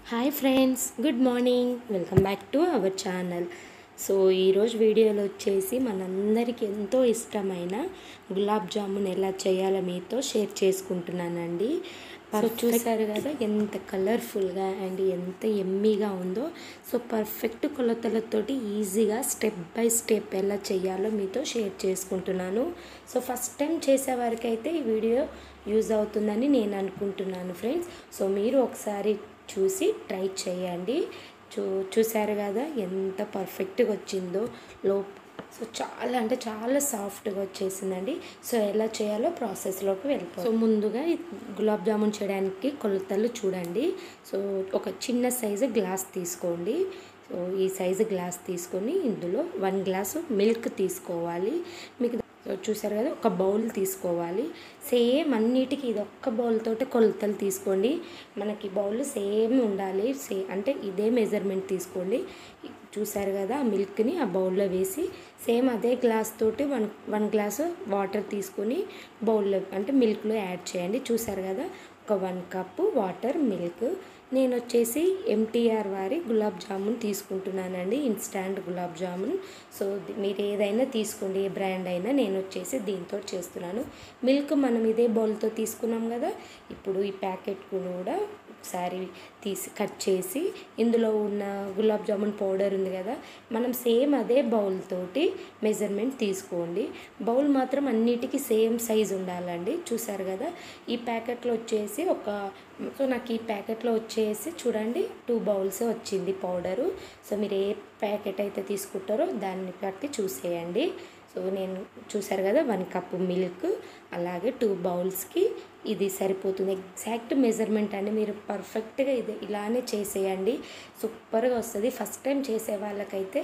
hi friends good morning welcome back to our channel so ఈరోజు వీడియోలో వచ్చేసి మనందరికీ ఎంతో ఇష్టమైన గులాబ్ జామున్ ఎలా చేయాలో మీతో షేర్ చేసుకుంటున్నానండి సో చూసారు కదా ఎంత కలర్ఫుల్గా అండ్ ఎంత ఎమ్మీగా ఉందో సో పర్ఫెక్ట్ కొలతలతోటి ఈజీగా స్టెప్ బై స్టెప్ ఎలా చేయాలో మీతో షేర్ చేసుకుంటున్నాను సో ఫస్ట్ టైం చేసే వరకైతే ఈ వీడియో యూజ్ అవుతుందని నేను అనుకుంటున్నాను ఫ్రెండ్స్ సో మీరు ఒకసారి చూసి ట్రై చేయండి చూ చూసారు కదా ఎంత పర్ఫెక్ట్గా వచ్చిందో లో సో చాలా అంటే చాలా సాఫ్ట్గా వచ్చేసిందండి సో ఎలా చేయాలో ప్రాసెస్లోకి వెళ్ళిపో సో ముందుగా ఈ గులాబ్ జామున్ చేయడానికి కొలతలు చూడండి సో ఒక చిన్న సైజు గ్లాస్ తీసుకోండి సో ఈ సైజు గ్లాస్ తీసుకొని ఇందులో వన్ గ్లాసు మిల్క్ తీసుకోవాలి మీకు సో చూసారు కదా ఒక బౌల్ తీసుకోవాలి సేమ్ అన్నిటికీ ఇది ఒక్క బౌల్ తోటి కొలతలు తీసుకోండి మనకి బౌల్ సేమ్ ఉండాలి సే అంటే ఇదే మెజర్మెంట్ తీసుకోండి చూసారు కదా ఆ మిల్క్ని ఆ బౌల్లో వేసి సేమ్ అదే గ్లాస్ తోటి వన్ వన్ గ్లాసు వాటర్ తీసుకొని బౌల్లో అంటే మిల్క్లో యాడ్ చేయండి చూసారు కదా ఒక వన్ కప్పు వాటర్ మిల్క్ నేను వచ్చేసి ఎంటీఆర్ వారి గులాబ్ జామున్ తీసుకుంటున్నానండి ఇన్స్టాంట్ గులాబ్ జామున్ సో మీరు ఏదైనా తీసుకోండి ఏ బ్రాండ్ అయినా నేను వచ్చేసి దీంతో చేస్తున్నాను మిల్క్ మనం ఇదే బౌల్తో తీసుకున్నాం కదా ఇప్పుడు ఈ ప్యాకెట్ కూడా ఒకసారి తీసి కట్ చేసి ఇందులో ఉన్న గులాబ్ జామున్ పౌడర్ ఉంది కదా మనం సేమ్ అదే బౌల్ తోటి మెజర్మెంట్ తీసుకోండి బౌల్ మాత్రం అన్నిటికీ సేమ్ సైజ్ ఉండాలండి చూసారు కదా ఈ ప్యాకెట్లో వచ్చేసి ఒక సో నాకు ఈ ప్యాకెట్లో వచ్చేసి చూడండి టూ బౌల్స్ వచ్చింది పౌడరు సో మీరు ఏ ప్యాకెట్ అయితే తీసుకుంటారో దాన్ని బట్టి చూసేయండి సో నేను చూసారు కదా వన్ కప్పు మిల్క్ అలాగే టూ బౌల్స్కి ఇది సరిపోతుంది ఎగ్జాక్ట్ మెజర్మెంట్ అండి మీరు పర్ఫెక్ట్గా ఇది ఇలానే చేసేయండి సూపర్గా వస్తుంది ఫస్ట్ టైం చేసే వాళ్ళకైతే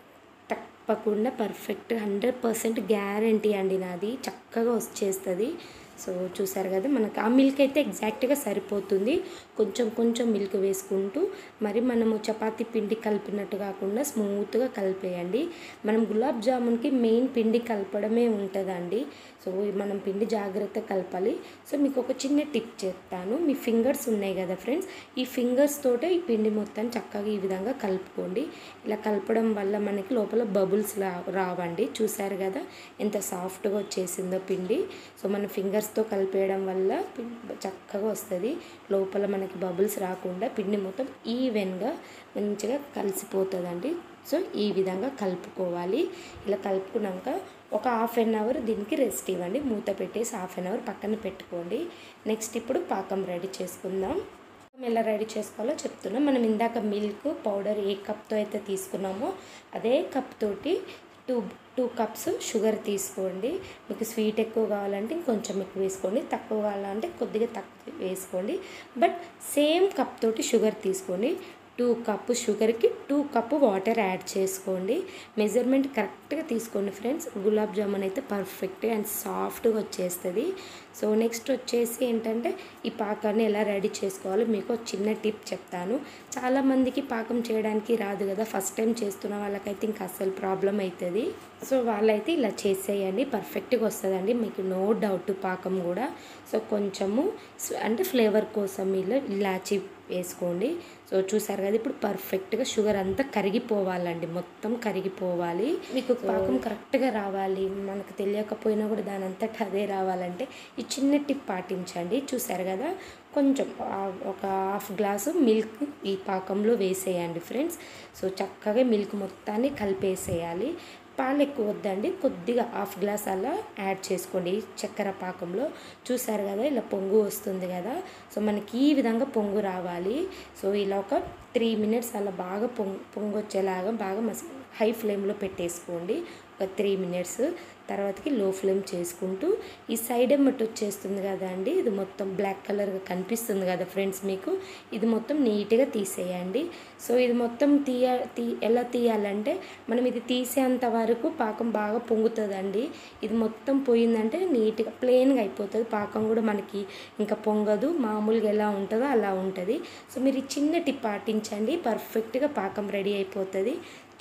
తప్పకుండా పర్ఫెక్ట్ హండ్రెడ్ పర్సెంట్ గ్యారంటీ అండి నాది చక్కగా వచ్చేస్తుంది సో చూసారు కదా మనకు ఆ మిల్క్ అయితే ఎగ్జాక్ట్గా సరిపోతుంది కొంచెం కొంచెం మిల్క్ వేసుకుంటూ మరి మనము చపాతీ పిండి కలిపినట్టు కాకుండా స్మూత్గా కలిపేయండి మనం గులాబ్ జామున్కి మెయిన్ పిండి కలపడమే ఉంటుందండి సో మనం పిండి జాగ్రత్త కలపాలి సో మీకు ఒక చిన్న టిప్ చెప్తాను మీ ఫింగర్స్ ఉన్నాయి కదా ఫ్రెండ్స్ ఈ ఫింగర్స్ తోటే ఈ పిండి మొత్తాన్ని చక్కగా ఈ విధంగా కలుపుకోండి ఇలా కలపడం వల్ల మనకి లోపల బబుల్స్ రా రావండి చూసారు కదా ఎంత సాఫ్ట్గా వచ్చేసిందో పిండి సో మన ఫింగర్స్తో కలిపేయడం వల్ల చక్కగా వస్తుంది లోపల మనకి బబుల్స్ రాకుండా పిండి మొత్తం ఈవెన్గా మంచిగా కలిసిపోతుందండి సో ఈ విధంగా కలుపుకోవాలి ఇలా కలుపుకున్నాక ఒక హాఫ్ అన్ అవర్ దీనికి రెస్ట్ ఇవ్వండి మూత పెట్టేసి హాఫ్ అన్ అవర్ పక్కన పెట్టుకోండి నెక్స్ట్ ఇప్పుడు పాకం రెడీ చేసుకుందాం ఎలా రెడీ చేసుకోవాలో చెప్తున్నాం మనం ఇందాక మిల్క్ పౌడర్ ఏ కప్తో అయితే తీసుకున్నామో అదే కప్ తోటి టూ టూ కప్స్ షుగర్ తీసుకోండి మీకు స్వీట్ ఎక్కువ కావాలంటే ఇంకొంచెం ఎక్కువ వేసుకోండి తక్కువ కావాలంటే కొద్దిగా తక్కువ వేసుకోండి బట్ సేమ్ కప్ తోటి షుగర్ తీసుకోండి టూ కప్పు షుగర్కి టూ కప్పు వాటర్ యాడ్ చేసుకోండి మెజర్మెంట్ కరెక్ట్గా తీసుకోండి ఫ్రెండ్స్ గులాబ్ జామున్ అయితే పర్ఫెక్ట్గా అండ్ సాఫ్ట్గా వచ్చేస్తుంది సో నెక్స్ట్ వచ్చేసి ఏంటంటే ఈ పాకాన్ని ఎలా రెడీ చేసుకోవాలో మీకు చిన్న టిప్ చెప్తాను చాలామందికి పాకం చేయడానికి రాదు కదా ఫస్ట్ టైం చేస్తున్న వాళ్ళకైతే ఇంకా అస్సలు ప్రాబ్లం అవుతుంది సో వాళ్ళైతే ఇలా చేసేయండి పర్ఫెక్ట్గా వస్తుందండి మీకు నో డౌట్ పాకం కూడా సో కొంచెము అంటే ఫ్లేవర్ కోసం ఇలా ఇలాచి వేసుకోండి సో చూసారు కదా ఇప్పుడు పర్ఫెక్ట్గా షుగర్ అంతా కరిగిపోవాలండి మొత్తం కరిగిపోవాలి మీకు పాకం కరెక్ట్గా రావాలి మనకు తెలియకపోయినా కూడా దాని అంతటా అదే రావాలంటే ఈ చిన్న టిప్ పాటించండి చూసారు కదా కొంచెం ఒక హాఫ్ గ్లాసు మిల్క్ ఈ పాకంలో వేసేయండి ఫ్రెండ్స్ సో చక్కగా మిల్క్ మొత్తాన్ని కలిపేసేయాలి పాలు ఎక్కువ వద్దండి కొద్దిగా హాఫ్ గ్లాస్ అలా యాడ్ చేసుకోండి చక్కెర పాకంలో చూసారు కదా ఇలా పొంగు వస్తుంది కదా సో మనకి ఈ విధంగా పొంగు రావాలి సో ఇలా ఒక త్రీ మినిట్స్ అలా బాగా పొంగు పొంగు వచ్చేలాగా బాగా మసి హై ఫ్లేమ్లో పెట్టేసుకోండి ఒక త్రీ మినిట్స్ తర్వాతకి లో ఫ్లేమ్ చేసుకుంటూ ఈ సైడ్ ఎమ్మటి వచ్చేస్తుంది కదా అండి ఇది మొత్తం బ్లాక్ కలర్గా కనిపిస్తుంది కదా ఫ్రెండ్స్ మీకు ఇది మొత్తం నీట్గా తీసేయండి సో ఇది మొత్తం తీయ తీ ఎలా తీయాలంటే మనం ఇది తీసేంత వరకు పాకం బాగా పొంగుతుందండి ఇది మొత్తం పోయిందంటే నీట్గా ప్లెయిన్గా అయిపోతుంది పాకం కూడా మనకి ఇంకా పొంగదు మామూలుగా ఎలా ఉంటుందో అలా ఉంటుంది సో మీరు ఈ చిన్న టిప్ పాటించండి పర్ఫెక్ట్గా పాకం రెడీ అయిపోతుంది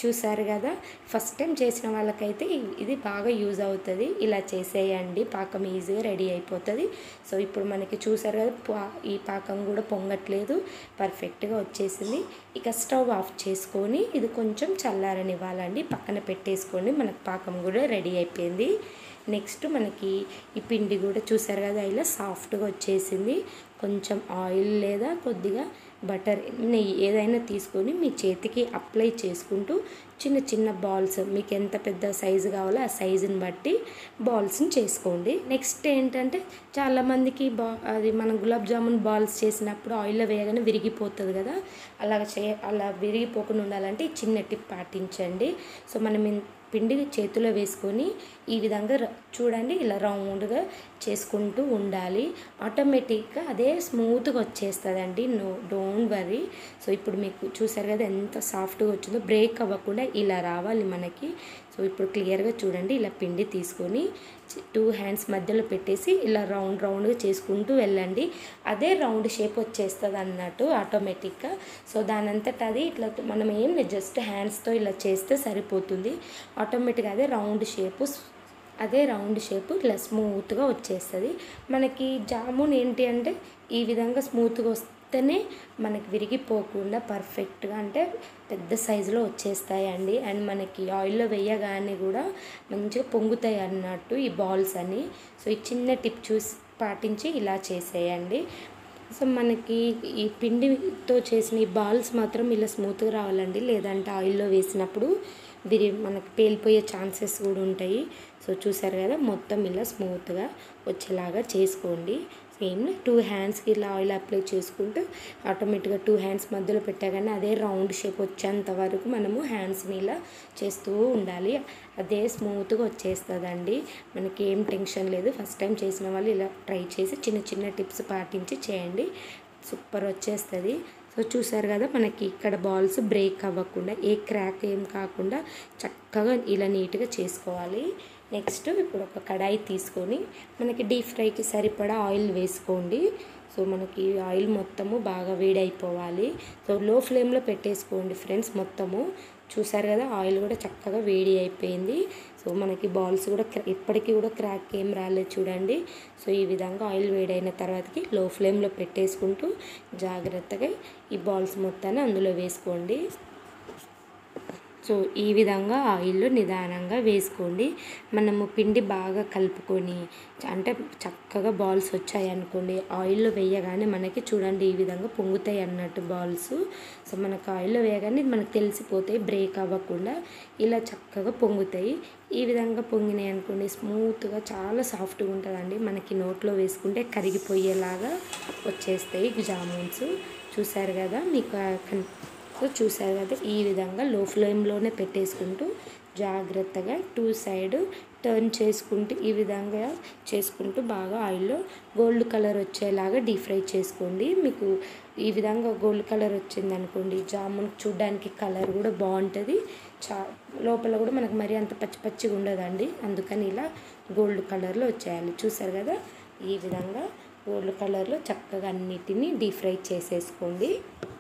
చూసారు కదా ఫస్ట్ టైం చేసిన వాళ్ళకైతే ఇది బాగా యూజ్ అవుతుంది ఇలా చేసేయండి పాకం ఈజీగా రెడీ అయిపోతుంది సో ఇప్పుడు మనకి చూసారు కదా పా ఈ పాకం కూడా పొంగట్లేదు పర్ఫెక్ట్గా వచ్చేసింది ఇక స్టవ్ ఆఫ్ చేసుకొని ఇది కొంచెం చల్లారనివ్వాలండి పక్కన పెట్టేసుకోండి మనకు పాకం కూడా రెడీ అయిపోయింది నెక్స్ట్ మనకి ఈ పిండి కూడా చూసారు కదా ఇలా సాఫ్ట్గా వచ్చేసింది కొంచెం ఆయిల్ లేదా కొద్దిగా బటర్ నెయ్యి ఏదైనా తీసుకొని మీ చేతికి అప్లై చేసుకుంటూ చిన్న చిన్న బాల్స్ మీకు ఎంత పెద్ద సైజు కావాలో ఆ సైజుని బట్టి బాల్స్ని చేసుకోండి నెక్స్ట్ ఏంటంటే చాలామందికి బా అది మనం గులాబ్ జామున్ బాల్స్ చేసినప్పుడు ఆయిల్లో వేయగానే విరిగిపోతుంది కదా అలా చే అలా విరిగిపోకుండా ఉండాలంటే ఈ చిన్న టిప్ పాటించండి సో మనం ఇన్- పిండి చేతిలో వేసుకొని ఈ విధంగా ర- చూడండి ఇలా రౌండ్గా చేసుకుంటూ ఉండాలి ఆటోమేటిక్గా అదే స్మూత్గా వచ్చేస్తుందండి నో డోంట్ వరీ సో ఇప్పుడు మీకు చూసారు కదా ఎంత సాఫ్ట్గా వచ్చిందో బ్రేక్ అవ్వకుండా ఇలా రావాలి మనకి సో ఇప్పుడు క్లియర్గా చూడండి ఇలా పిండి తీసుకొని టూ హ్యాండ్స్ మధ్యలో పెట్టేసి ఇలా రౌండ్ రౌండ్గా చేసుకుంటూ వెళ్ళండి అదే రౌండ్ షేప్ వచ్చేస్తుంది అన్నట్టు ఆటోమేటిక్గా సో దానంతట అది ఇట్లా మనం ఏం లేదు జస్ట్ హ్యాండ్స్తో ఇలా చేస్తే సరిపోతుంది ఆటోమేటిక్గా అదే రౌండ్ షేపు అదే రౌండ్ షేప్ ఇట్లా స్మూత్గా వచ్చేస్తుంది మనకి జామున్ ఏంటి అంటే ఈ విధంగా స్మూత్గా వస్తేనే మనకి విరిగిపోకుండా పర్ఫెక్ట్గా అంటే పెద్ద సైజులో వచ్చేస్తాయండి అండ్ మనకి ఆయిల్లో వేయగానే కూడా మంచిగా పొంగుతాయి అన్నట్టు ఈ బాల్స్ అని సో ఈ చిన్న టిప్ చూసి పాటించి ఇలా చేసేయండి సో మనకి ఈ పిండితో చేసిన ఈ బాల్స్ మాత్రం ఇలా స్మూత్గా రావాలండి లేదంటే ఆయిల్లో వేసినప్పుడు విరి మనకి పేలిపోయే ఛాన్సెస్ కూడా ఉంటాయి సో చూసారు కదా మొత్తం ఇలా స్మూత్గా వచ్చేలాగా చేసుకోండి సేమ్ టూ హ్యాండ్స్కి ఇలా ఆయిల్ అప్లై చేసుకుంటూ ఆటోమేటిక్గా టూ హ్యాండ్స్ మధ్యలో పెట్టగానే అదే రౌండ్ షేప్ వచ్చేంత వరకు మనము హ్యాండ్స్ని ఇలా చేస్తూ ఉండాలి అదే స్మూత్గా వచ్చేస్తుందండి మనకి ఏం టెన్షన్ లేదు ఫస్ట్ టైం చేసిన వాళ్ళు ఇలా ట్రై చేసి చిన్న చిన్న టిప్స్ పాటించి చేయండి సూపర్ వచ్చేస్తుంది సో చూసారు కదా మనకి ఇక్కడ బాల్స్ బ్రేక్ అవ్వకుండా ఏ క్రాక్ ఏం కాకుండా చక్కగా ఇలా నీట్గా చేసుకోవాలి నెక్స్ట్ ఇప్పుడు ఒక కడాయి తీసుకొని మనకి డీప్ ఫ్రైకి సరిపడా ఆయిల్ వేసుకోండి సో మనకి ఆయిల్ మొత్తము బాగా వేడైపోవాలి సో లో ఫ్లేమ్లో పెట్టేసుకోండి ఫ్రెండ్స్ మొత్తము చూసారు కదా ఆయిల్ కూడా చక్కగా వేడి అయిపోయింది సో మనకి బాల్స్ కూడా క్ర- ఇప్పటికీ కూడా క్రాక్ ఏం రాలేదు చూడండి సో ఈ విధంగా ఆయిల్ వేడైన తర్వాతకి లో ఫ్లేమ్లో పెట్టేసుకుంటూ జాగ్రత్తగా ఈ బాల్స్ మొత్తాన్ని అందులో వేసుకోండి సో ఈ విధంగా ఆయిల్లో నిదానంగా వేసుకోండి మనము పిండి బాగా కలుపుకొని అంటే చక్కగా బాల్స్ వచ్చాయి అనుకోండి ఆయిల్లో వేయగానే మనకి చూడండి ఈ విధంగా పొంగుతాయి అన్నట్టు బాల్స్ సో మనకు ఆయిల్లో వేయగానే మనకు తెలిసిపోతాయి బ్రేక్ అవ్వకుండా ఇలా చక్కగా పొంగుతాయి ఈ విధంగా పొంగినాయి అనుకోండి స్మూత్గా చాలా సాఫ్ట్గా ఉంటుందండి మనకి నోట్లో వేసుకుంటే కరిగిపోయేలాగా వచ్చేస్తాయి జామున్స్ చూసారు కదా మీకు ఆ కన్- సో చూసారు కదా ఈ విధంగా లో ఫ్లేమ్లోనే పెట్టేసుకుంటూ జాగ్రత్తగా టూ సైడ్ టర్న్ చేసుకుంటూ ఈ విధంగా చేసుకుంటూ బాగా ఆయిల్లో గోల్డ్ కలర్ వచ్చేలాగా డీప్ ఫ్రై చేసుకోండి మీకు ఈ విధంగా గోల్డ్ కలర్ వచ్చింది అనుకోండి జామున్ చూడ్డానికి కలర్ కూడా బాగుంటుంది చా లోపల కూడా మనకు మరీ అంత పచ్చి పచ్చిగా ఉండదండి అందుకని ఇలా గోల్డ్ కలర్లో వచ్చేయాలి చూసారు కదా ఈ విధంగా గోల్డ్ కలర్లో చక్కగా అన్నిటినీ డీప్ ఫ్రై చేసేసుకోండి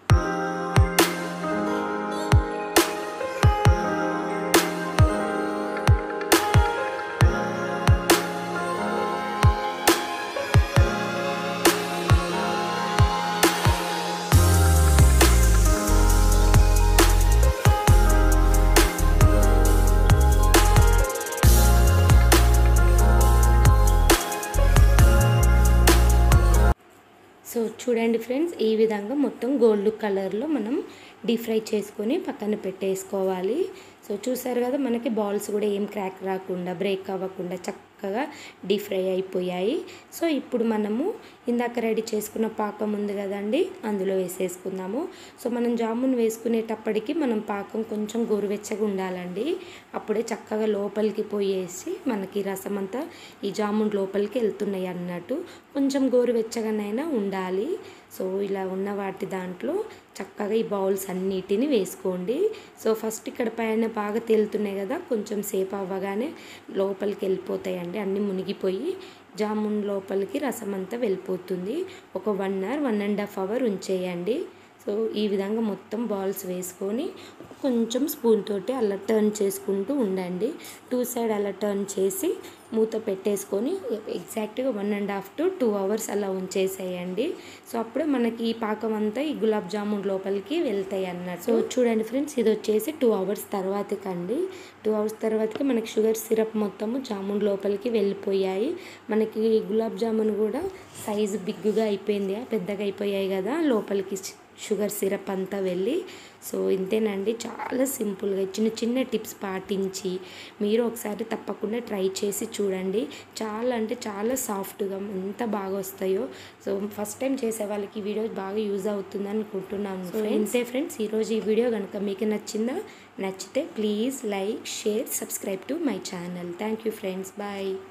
సో చూడండి ఫ్రెండ్స్ ఈ విధంగా మొత్తం గోల్డ్ కలర్లో మనం డీప్ ఫ్రై చేసుకొని పక్కన పెట్టేసుకోవాలి సో చూసారు కదా మనకి బాల్స్ కూడా ఏం క్రాక్ రాకుండా బ్రేక్ అవ్వకుండా చక్కగా డీప్ ఫ్రై అయిపోయాయి సో ఇప్పుడు మనము ఇందాక రెడీ చేసుకున్న పాకం ఉంది కదండి అందులో వేసేసుకుందాము సో మనం జామున్ వేసుకునేటప్పటికి మనం పాకం కొంచెం గోరువెచ్చగా ఉండాలండి అప్పుడే చక్కగా లోపలికి పోయేసి మనకి రసం అంతా ఈ జామున్ లోపలికి వెళ్తున్నాయి అన్నట్టు కొంచెం గోరువెచ్చగానైనా ఉండాలి సో ఇలా ఉన్న వాటి దాంట్లో చక్కగా ఈ బౌల్స్ అన్నిటిని వేసుకోండి సో ఫస్ట్ ఇక్కడ పైన బాగా తేలుతున్నాయి కదా కొంచెం సేపు అవ్వగానే లోపలికి వెళ్ళిపోతాయండి అన్నీ మునిగిపోయి జామున్ లోపలికి రసం అంతా వెళ్ళిపోతుంది ఒక one hour one and half hour ఉంచేయండి సో ఈ విధంగా మొత్తం బాల్స్ వేసుకొని కొంచెం స్పూన్ తోటి అలా టర్న్ చేసుకుంటూ ఉండండి టూ సైడ్ అలా టర్న్ చేసి మూత పెట్టేసుకొని ఎగ్జాక్ట్గా one and half to two hours అలా ఉంచేసేయండి సో అప్పుడే మనకి ఈ పాకం అంతా ఈ గులాబ్ జామున్ లోపలికి వెళ్తాయి అన్నట్టు సో చూడండి ఫ్రెండ్స్ ఇది వచ్చేసి టూ అవర్స్ తర్వాతకండి టూ అవర్స్ తర్వాతకి మనకి షుగర్ సిరప్ మొత్తము జామున్ లోపలికి వెళ్ళిపోయాయి మనకి గులాబ్ జామున్ కూడా సైజు బిగ్గుగా అయిపోయింది పెద్దగా అయిపోయాయి కదా లోపలికి షుగర్ సిరప్ అంతా వెళ్ళి సో ఇంతేనండి చాలా సింపుల్గా చిన్న చిన్న టిప్స్ పాటించి మీరు ఒకసారి తప్పకుండా ట్రై చేసి చూడండి చాలా అంటే చాలా సాఫ్ట్గా ఎంత బాగా వస్తాయో సో ఫస్ట్ టైం చేసే వాళ్ళకి ఈ వీడియో బాగా యూజ్ అవుతుంది అనుకుంటున్నాను సో ఇంతే ఫ్రెండ్స్ ఈరోజు ఈ వీడియో కనుక మీకు నచ్చిందా నచ్చితే please like share subscribe to my channel thank you friends bye